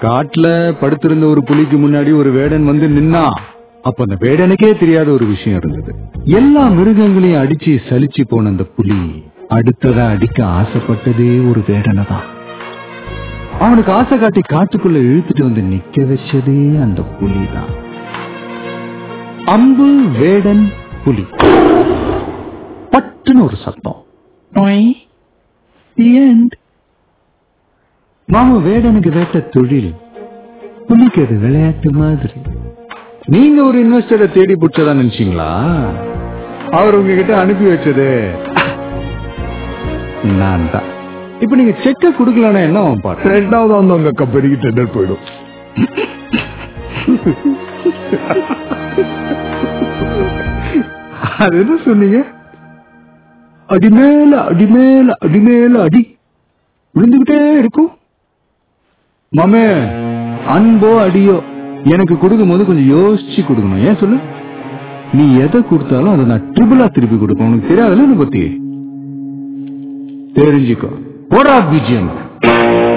காட்டுல படுத்திருந்த ஒரு புலிக்கு முன்னாடி ஒரு வேடன் வந்து நின்னா அப்ப அந்த வேடனுக்கே தெரியாத ஒரு விஷயம் இருந்தது எல்லா மிருகங்களையும் அடிச்சு சலிச்சு போன அந்த புலி அடுத்ததா அடிக்க ஆசைப்பட்டதே ஒரு வேடனை தான் அவனுக்கு ஆசை காட்டி காட்டுக்குள்ள இழுத்துட்டு வந்து நிக்க வச்சதே அந்த புலி தான் அம்பு வேடன் புலி பட்டுன்னு ஒரு சத்தம் நொய். The end. மாமா வேடனுக்கு வேட்ட தொழில் புலிக்கு அது விளையாட்டு மாதிரி நீங்க ஒரு இன்வெஸ்டரை தேடி பிடிச்சதா நினைச்சீங்களா அவர் உங்ககிட்ட அனுப்பி வச்சது நான் தான் இப்ப நீங்க செக்க குடுக்கலன்னா என்ன ஆகும் பாரு ரெண்டாவது வந்து அவங்க கம்பெனிக்கு டெண்டர் போயிடும் அது என்ன சொன்னீங்க அடி மேல அடி மேல அடி மேல அடி விழுந்துகிட்டே இருக்கும் மாமே அன்போ அடியோ எனக்கு கொடுக்கும் போது கொஞ்சம் யோசிச்சு கொடுக்கணும் ஏன் சொல்லு நீ எதை கொடுத்தாலும் அதை நான் ட்ரிபிளா திருப்பி கொடுப்பேன் உனக்கு தெரியாதுல்ல என்னை பத்தி தெரிஞ்சுக்கோ போடா பிஜிஎம்